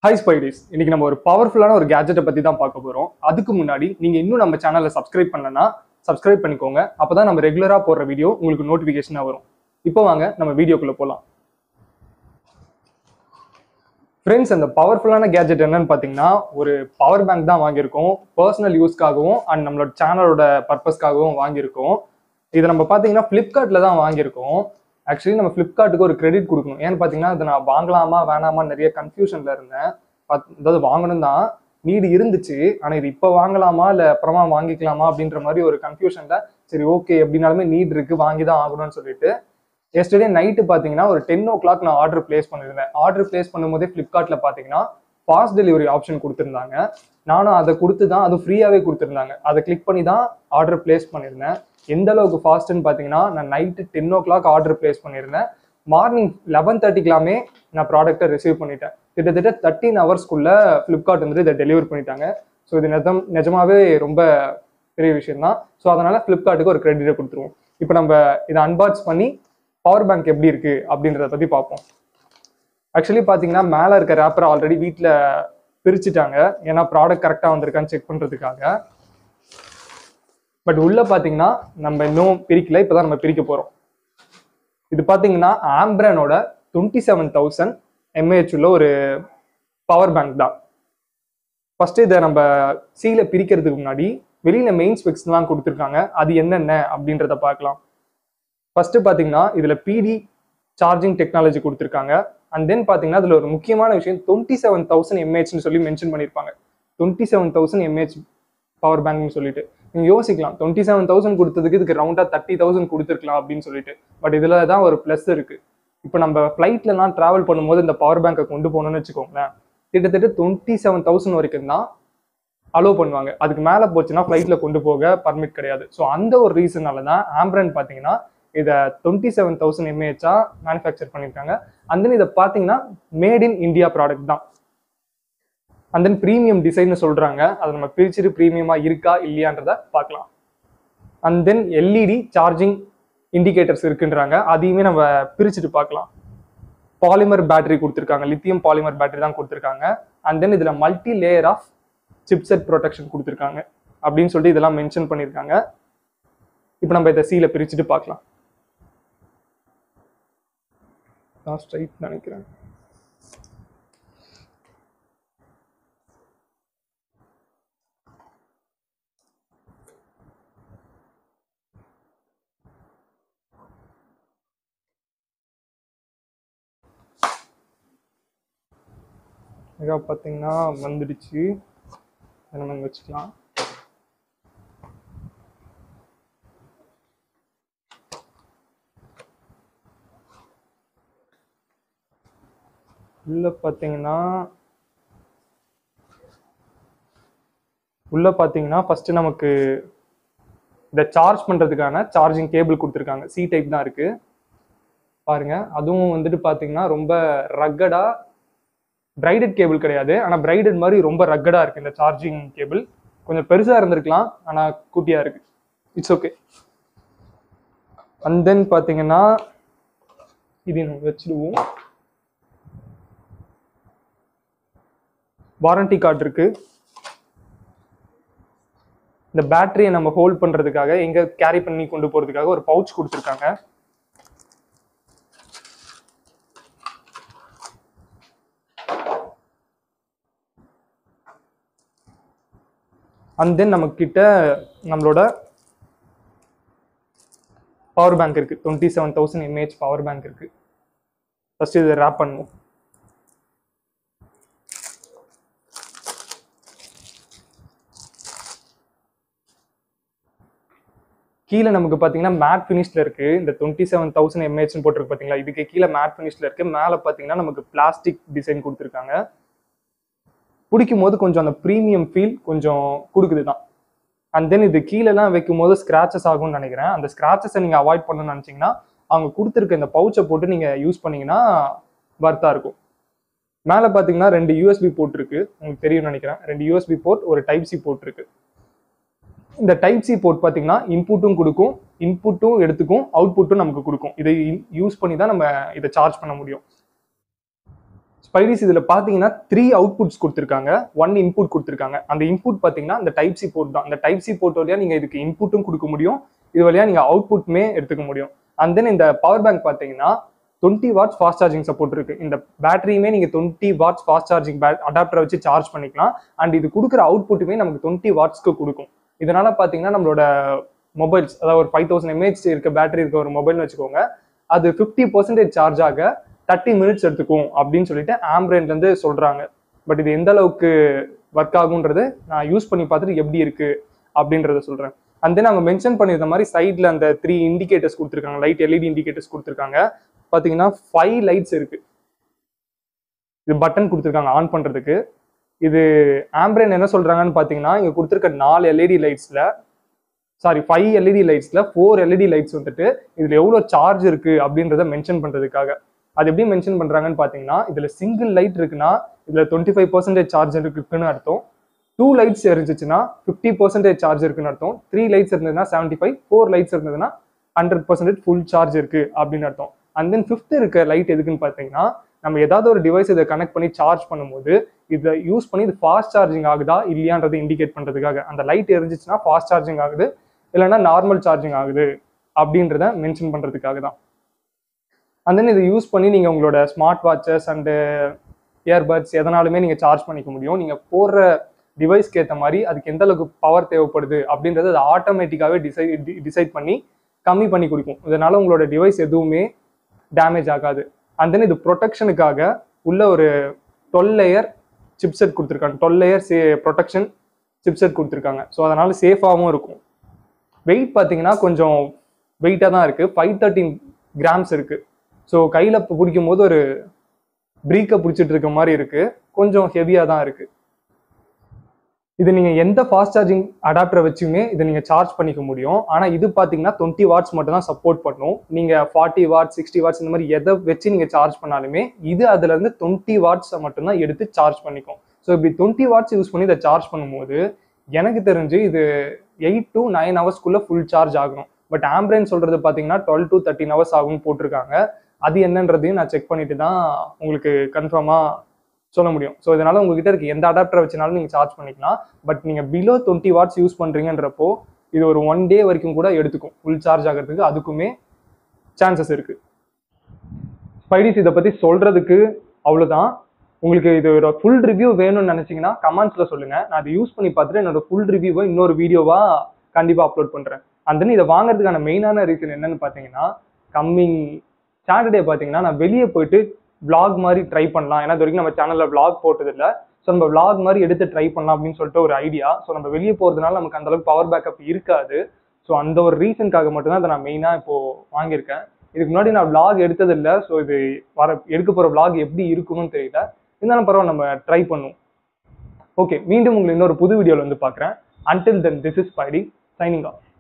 high ஸ்பைடிஸ் இன்னைக்கு நம்ம ஒரு பவர்ஃபுல்லான ஒரு கேஜெட்டை பத்தி தான் பார்க்க போறோம் அதுக்கு முன்னாடி நீங்க இன்னும் நம்ம சேனலை சப்ஸ்கிரைப் பண்ணலன்னா சப்ஸ்கிரைப் பண்ணிக்கோங்க அப்பதான் நம்ம ரெகுலரா போடுற வீடியோ உங்களுக்கு நோட்டிபிகேஷனா வரும் இப்போ வாங்க நம்ம வீடியோக்குள்ள போலாம் ஃப்ரெண்ட்ஸ் அந்த பவர்ஃபுல்லான கேஜெட் என்னன்னு பார்த்தீங்கன்னா ஒரு பவர் பேங்க் தான் வாங்கியிருக்கோம் பர்சனல் யூஸ்க்காகவும் அண்ட் நம்மளோட சேனலோட பர்பஸ்க்காகவும் வாங்கியிருக்கோம் இதை நம்ம பார்த்தீங்கன்னா ஃப்ளிப்கார்ட்டில் தான் வாங்கியிருக்கோம் ஆக்சுவலி நம்ம ஃப்ளிப்கார்ட்டுக்கு ஒரு கிரெடிட் கொடுக்கணும் ஏன்னு பார்த்தீங்கன்னா அதை நான் வாங்கலாமா வேணாமா நிறைய கன்ஃபியூஷனில் இருந்தேன் பாத்- அதாவது வாங்கணும் தான் நீடு இருந்துச்சு ஆனால் இது இப்போ வாங்கலாமா இல்லை அப்புறமா வாங்கிக்கலாமா அப்படின்ற மாதிரி ஒரு கன்ஃபியூஷனில் சரி ஓகே எப்படினாலுமே நீட் இருக்கு வாங்கி தான் ஆகணும்னு சொல்லிட்டு எஸ்டர்டே நைட்டு பார்த்தீங்கன்னா ஒரு டென் ஓ கிளாக் நான் ஆர்டர் பிளேஸ் பண்ணியிருந்தேன் ஆர்டர் பிளேஸ் பண்ணும்போதே ஃப்ளிப்கார்ட்டில் பார்த்தீங்கன்னா ஃபாஸ்ட் டெலிவரி ஆப்ஷன் கொடுத்துருந்தாங்க நானும் அதை கொடுத்து தான் அது ஃப்ரீயாகவே கொடுத்துருந்தாங்க அதை கிளிக் பண்ணி தான் ஆர்டர் பிளேஸ் பண்ணியிருந்தேன் எந்த அளவுக்கு ஃபாஸ்ட்னு பார்த்தீங்கன்னா நான் night ten o'clock order place பண்ணியிருந்தேன் மார்னிங் லெவன் தேர்ட்டிக்கெல்லாமே நான் ப்ராடக்ட்டை ரிசீவ் பண்ணிட்டேன் கிட்டத்தட்ட தேர்ட்டீன் ஹவர்ஸ்க்குள்ள ஃப்ளிப்கார்ட் வந்துட்டு இதை டெலிவர் பண்ணிட்டாங்க ஸோ இது நிஜம் நிஜமாவே ரொம்ப பெரிய விஷயம் தான் ஸோ அதனால ஃப்ளிப்கார்ட்டுக்கு ஒரு கிரெடிட்டை கொடுத்துருவோம் இப்போ நம்ம இதை அன்பாக்ஸ் பண்ணி பவர் பேங்க் எப்படி இருக்கு அப்படின்றத பத்தி பார்ப்போம் ஆக்சுவலி பாத்தீங்கன்னா மேல இருக்க ரேப்பரை ஆல்ரெடி வீட்ல பிரிச்சுட்டாங்க ஏன்னா ப்ராடக்ட் கரெக்டா வந்திருக்கான்னு செக் பண்றதுக்காக பட் உள்ள பாத்தீங்கன்னா நம்ம இன்னும் பிரிக்கல இப்பதான் நம்ம பிரிக்க போறோம் இது பாத்தீங்கன்னா ஆம்பிரனோட டுவெண்ட்டி செவன் தௌசண்ட் எம்ஏஹெச் உள்ள ஒரு பவர் பேங்க் தான் ஃபர்ஸ்ட் இதை நம்ம சீல பிரிக்கிறதுக்கு முன்னாடி வெளியில மெயின் ஸ்பெக்ஸ்லாம் கொடுத்துருக்காங்க அது என்னென்ன அப்படின்றத பார்க்கலாம் ஃபர்ஸ்ட் பாத்தீங்கன்னா இதுல பிடி சார்ஜிங் டெக்னாலஜி கொடுத்துருக்காங்க அண்ட் தென் பாத்தீங்கன்னா இதுல ஒரு முக்கியமான விஷயம் டுவெண்ட்டி செவன் தௌசண்ட் எம்ஏஹெச்னு சொல்லி மென்ஷன் பண்ணியிருப்பாங்க twenty seven thousand mAh power பேங்க்னு சொல்லிட்டு நீங்க யோசிக்கலாம் டுவெண்ட்டி செவன் தௌசண்ட் கொடுத்ததுக்கு இதுக்கு ரவுண்டா தேர்ட்டி தௌசண்ட் கொடுத்துருக்கலாம் அப்படின்னு சொல்லிட்டு பட் இதுல தான் ஒரு ப்ளஸ் இருக்கு இப்போ நம்ம ஃப்ளைட்லலாம் டிராவல் பண்ணும்போது இந்த பவர் பேங்கை கொண்டு போகணும்னு வச்சுக்கோங்களேன் கிட்டத்தட்ட டுவெண்ட்டி செவன் தௌசண்ட் வரைக்கும் தான் அலோவ் பண்ணுவாங்க அதுக்கு மேலே போச்சுன்னா ஃப்ளைட்ல கொண்டு போக பர்மிட் கிடையாது ஸோ அந்த ஒரு ரீசனால தான் ஆம்பரன் பார்த்தீங்கன்னா இதை டுவெண்ட்டி செவன் தௌசண்ட் எம்ஏஹெச்சா மேனுஃபேக்சர் பண்ணியிருக்காங்க அண்ட் தென் இதை பார்த்தீங்கன்னா மேட் இன் இந்தியா ப்ராடக்ட் தான் அண்ட் தென் ப்ரீமியம் டிசைன்னு சொல்றாங்க அதை நம்ம பிரிச்சுட்டு ப்ரீமியமா இருக்கா இல்லையான்றத பார்க்கலாம் and then LED charging indicators இருக்குன்றாங்க அதையுமே நம்ம பிரிச்சுட்டு பார்க்கலாம் பாலிமர் பேட்டரி கொடுத்துருக்காங்க லித்தியம் பாலிமர் பேட்டரி தான் கொடுத்துருக்காங்க அண்ட் தென் இதில் multi layer of chipset protection கொடுத்துருக்காங்க அப்படின்னு சொல்லிட்டு இதெல்லாம் மென்ஷன் பண்ணியிருக்காங்க இப்போ நம்ம இதை சீல பிரிச்சுட்டு பார்க்கலாம் லாஸ்ட் ரைட் நினைக்கிறேன் இதா பார்த்தீங்கன்னா வந்துடுச்சு இதை நம்ம இங்க வச்சுக்கலாம் உள்ள பார்த்தீங்கன்னா உள்ள பார்த்தீங்கன்னா ஃபர்ஸ்ட் நமக்கு இதை சார்ஜ் பண்றதுக்கான சார்ஜிங் கேபிள் கொடுத்துருக்காங்க சி டைப் தான் இருக்கு பாருங்க அதுவும் வந்துட்டு பார்த்தீங்கன்னா ரொம்ப ரக்கடா பிரைடட் கேபிள் கிடையாது ஆனா பிரைடட் மாதிரி ரொம்ப ரக்கடா இருக்கு இந்த சார்ஜிங் கேபிள் கொஞ்சம் பெருசா இருந்திருக்கலாம் ஆனா குட்டியா இருக்கு இட்ஸ் ஓகே அண்ட் தென் பாத்தீங்கன்னா இது நம்ம வச்சிடுவோம் வாரண்டி கார்டு இருக்கு இந்த பேட்டரியை நம்ம ஹோல்ட் பண்றதுக்காக எங்க கேரி பண்ணி கொண்டு போறதுக்காக ஒரு பவுச் கொடுத்துருக்காங்க அண்ட் தென் நம்ம கிட்ட நம்மளோட பவர் பேங்க் இருக்கு twenty seven thousand mAh power bank இருக்கு ஃபர்ஸ்ட் இதை ரேப் பண்ணுவோம் கீழே நமக்கு பார்த்தீங்கன்னா மேட் ஃபினிஷ்ல இருக்கு இந்த டுவெண்ட்டி செவன் தௌசண்ட் எம்ஏஹெச்னு போட்டிருக்கு பார்த்தீங்களா இதுக்கு கீழே மேட் ஃபினிஷ்ல இருக்கு மேலே பார்த்தீங்கன்னா நமக்கு பிளாஸ்டிக் டிசைன் கொடுத்துருக்காங்க பிடிக்கும் போது கொஞ்சம் அந்த ப்ரீமியம் ஃபீல் கொஞ்சம் கொடுக்குது தான் அண்ட் தென் இது கீழெல்லாம் வைக்கும் போது ஸ்க்ராச்சஸ் ஆகும்னு நினைக்கிறேன் அந்த ஸ்க்ராச்சஸை நீங்கள் அவாய்ட் பண்ணணும்னு நினச்சிங்கன்னா அவங்க கொடுத்துருக்க இந்த பவுச்சை போட்டு நீங்கள் யூஸ் பண்ணீங்கன்னா வர்த்தாக இருக்கும் மேலே பார்த்தீங்கன்னா ரெண்டு யூஎஸ்பி போர்ட் இருக்கு உங்களுக்கு தெரியும்னு நினைக்கிறேன் ரெண்டு யூஎஸ்பி போர்ட் ஒரு டைப் சி போர்ட் இருக்கு இந்த டைப் சி போர்ட் பார்த்தீங்கன்னா இன்புட்டும் கொடுக்கும் இன்புட்டும் எடுத்துக்கும் அவுட்புட்டும் நமக்கு கொடுக்கும் இதை யூஸ் பண்ணி தான் நம்ம இதை சார்ஜ் பண்ண முடியும் ஸ்பைடிஸ் இதில் பார்த்தீங்கன்னா த்ரீ அவுட்புட்ஸ் கொடுத்துருக்காங்க ஒன் இன்புட் கொடுத்துருக்காங்க அந்த இன்புட் பார்த்தீங்கன்னா அந்த டைப் சி போர்ட் தான் அந்த டைப் சி போர்ட் வழியாக நீங்கள் இதுக்கு இன்புட்டும் கொடுக்க முடியும் இது வழியாக நீங்கள் அவுட்புட்டுமே எடுத்துக்க முடியும் அண்ட் தென் இந்த பவர் பேங்க் பார்த்தீங்கன்னா twenty watts fast charging support இருக்கு இந்த பேட்டரியுமே நீங்கள் டுவெண்ட்டி வாட்ஸ் ஃபாஸ்ட் சார்ஜிங் அடாப்டரை வச்சு சார்ஜ் பண்ணிக்கலாம் அண்ட் இது கொடுக்குற அவுட்புட்டுமே நமக்கு டுவெண்ட்டி வாட்ஸ்க்கு கொடுக்கும் இதனால பார்த்தீங்கன்னா நம்மளோட மொபைல்ஸ் அதாவது ஒரு ஃபைவ் தௌசண்ட் எம்ஏஹெச் இருக்க பேட்டரி இருக்க ஒரு மொபைல்னு வச்சுக்கோங்க அது ஃபிஃப்டி பர்சன்டேஜ் சார்ஜ் ஆக தேர்ட்டி மினிட்ஸ் எடுத்துக்கும் அப்படின்னு சொல்லிட்டு ஆம்ப்ரேன்ல இருந்து சொல்றாங்க பட் இது எந்த அளவுக்கு ஒர்க் ஆகுன்றது நான் யூஸ் பண்ணி பார்த்துட்டு எப்படி இருக்கு அப்படின்றத சொல்றேன் அண்ட் தென் அவங்க மென்ஷன் பண்ணியிருந்த மாதிரி சைட்ல அந்த த்ரீ இண்டிகேட்டர்ஸ் கொடுத்துருக்காங்க லைட் எல்இடி இண்டிகேட்டர்ஸ் கொடுத்துருக்காங்க பாத்தீங்கன்னா ஃபைவ் லைட்ஸ் இருக்கு இது பட்டன் கொடுத்துருக்காங்க ஆன் பண்றதுக்கு இது ஆம்பிரன் என்ன சொல்றாங்கன்னு பாத்தீங்கன்னா இங்க கொடுத்துருக்க நாலு எல்இடி லைட்ஸ்ல சாரி ஃபைவ் எல்இடி லைட்ஸ்ல ஃபோர் எல்இடி லைட்ஸ் வந்துட்டு இதுல எவ்வளவு சார்ஜ் இருக்கு அப்படின்றத மென்ஷன் பண்றதுக்காக அது எப்படி மென்ஷன் பண்றாங்கன்னு பாத்தீங்கன்னா இதுல சிங்கிள் லைட் இருக்குன்னா இதுல டுவெண்ட்டி ஃபைவ் பர்சன்டேஜ் சார்ஜ் இருக்குன்னு அர்த்தம் டூ லைட்ஸ் இருந்துச்சுன்னா ஃபிஃப்டி பர்சன்டேஜ் சார்ஜ் இருக்குன்னு அர்த்தம் த்ரீ லைட்ஸ் இருந்ததுன்னா செவன்ட்டி ஃபைவ் ஃபோர் லைட்ஸ் இருந்ததுன்னா ஹண்ட்ரட் பர்சன்டேஜ் ஃபுல் சார்ஜ் இருக்கு அப்படின்னு அர்த்தம் அண்ட் தென் ஃபிஃப்த் இருக்க லைட் எதுக்குன்னு பார்த்தீங்கன்னா நம்ம ஏதாவது ஒரு டிவைஸ் இதை கனெக்ட் பண்ணி சார்ஜ் பண்ணும்போது இதை யூஸ் பண்ணி இது ஃபாஸ்ட் சார்ஜிங் ஆகுதா இல்லையான்றதை இண்டிகேட் பண்றதுக்காக அந்த லைட் எரிஞ்சிச்சுன்னா ஃபாஸ்ட் சார்ஜிங் ஆகுது இல்லைன்னா நார்மல் சார்ஜிங் ஆகுது அப்படின்றத மென்ஷன் பண்றதுக்காக தான் அண்ட் தென் இதை யூஸ் பண்ணி நீங்கள் உங்களோட ஸ்மார்ட் வாட்சஸ் அண்டு இயர்பட்ஸ் எதனாலுமே நீங்கள் சார்ஜ் பண்ணிக்க முடியும் நீங்கள் போடுற டிவைஸ்க்கு ஏற்ற மாதிரி அதுக்கு எந்த அளவுக்கு பவர் தேவைப்படுது அப்படின்றது அது ஆட்டோமேட்டிக்காகவே டிசைட் டிசைட் பண்ணி கம்மி பண்ணி கொடுக்கும் இதனால உங்களோட டிவைஸ் எதுவுமே டேமேஜ் ஆகாது அண்ட் தென் இது ப்ரொடெக்ஷனுக்காக உள்ள ஒரு டுவெல் லேயர் சிப்செட் கொடுத்துருக்காங்க dual layer say protection chipset கொடுத்துருக்காங்க ஸோ அதனால சேஃபாகவும் இருக்கும் வெயிட் பார்த்தீங்கன்னா கொஞ்சம் வெயிட்டாக தான் இருக்குது ஃபைவ் தேர்ட்டின் கிராம்ஸ் இருக்குது ஸோ கையில் பிடிக்கும் போது ஒரு ப்ரீக்கை பிடிச்சிட்டு இருக்க மாதிரி இருக்குது கொஞ்சம் ஹெவியாக தான் இருக்குது இது நீங்கள் எந்த ஃபாஸ்ட் சார்ஜிங் அடாப்டரை வச்சுமே இதை நீங்கள் சார்ஜ் பண்ணிக்க முடியும் ஆனால் இது பார்த்தீங்கன்னா டுவெண்ட்டி வாட்ஸ் மட்டும் தான் சப்போர்ட் பண்ணும் நீங்கள் ஃபார்ட்டி வாட்ஸ் சிக்ஸ்டி வாட்ஸ் இந்த மாதிரி எதை வச்சு நீங்கள் சார்ஜ் பண்ணாலுமே இது அதுலேருந்து டுவெண்ட்டி வாட்ஸை மட்டும்தான் எடுத்து சார்ஜ் பண்ணிக்கும் ஸோ இப்படி டுவெண்ட்டி வாட்ஸ் யூஸ் பண்ணி இதை சார்ஜ் பண்ணும்போது எனக்கு தெரிஞ்சு இது எயிட் டு நைன் ஹவர்ஸ்க்குள்ளே ஃபுல் சார்ஜ் ஆகணும் பட் ஆம்புலன்ஸ் சொல்கிறது பார்த்தீங்கன்னா டுவெல் டு தேர்ட்டின் ஹவர்ஸ் ஆகும்னு போட்டிருக்காங்க அது என்னன்றதையும் நான் செக் பண்ணிட்டு தான் உங்களுக்கு கன்ஃபார்மாக சொல்ல முடியும் ஸோ இதனால உங்ககிட்ட இருக்க எந்த அடாப்டரை வச்சுனாலும் நீங்கள் சார்ஜ் பண்ணிக்கலாம் பட் நீங்கள் பிலோ டுவெண்ட்டி வாட்ஸ் யூஸ் பண்ணுறீங்கன்றப்போ இது ஒரு ஒன் டே வரைக்கும் கூட எடுத்துக்கும் ஃபுல் சார்ஜ் ஆகிறதுக்கு அதுக்குமே சான்சஸ் இருக்கு ஸ்பைடிஸ் இதை பற்றி சொல்றதுக்கு அவ்வளோதான் உங்களுக்கு இது ஒரு ஃபுல் ரிவ்யூ வேணும்னு நினச்சிங்கன்னா கமெண்ட்ஸில் சொல்லுங்கள் நான் அதை யூஸ் பண்ணி பார்த்துட்டு என்னோட ஃபுல் ரிவ்யூவை இன்னொரு வீடியோவாக கண்டிப்பாக அப்லோட் பண்ணுறேன் அந்த தென் இதை வாங்குறதுக்கான மெயினான ரீசன் என்னன்னு பார்த்தீங்கன்னா கம்மிங் சாட்டர்டே பார்த்தீங்கன்னா நான் வெளியே போயிட்டு vlog மாதிரி ட்ரை பண்ணலாம் ஏன்னா இது வரைக்கும் நம்ம சேனலில் vlog போட்டதில்லை ஸோ நம்ம vlog மாதிரி எடுத்து ட்ரை பண்ணலாம் அப்படின்னு சொல்லிட்டு ஒரு ஐடியா ஸோ நம்ம வெளியே போகிறதுனால நமக்கு அந்த அளவுக்கு பவர் பேக்கப் இருக்காது ஸோ அந்த ஒரு ரீசனுக்காக மட்டும்தான் அதை நான் மெயினாக இப்போ வாங்கியிருக்கேன் இதுக்கு முன்னாடி நான் vlog எடுத்ததில்லை ஸோ இது வர எடுக்க போகிற vlog எப்படி இருக்கணும்னு தெரியல இருந்தாலும் பரவாயில்ல நம்ம ட்ரை பண்ணுவோம் ஓகே மீண்டும் உங்களை இன்னொரு புது வீடியோவில் வந்து பார்க்குறேன் அன்டில் தென் திஸ் இஸ் பைடி சைனிங் ஆஃப்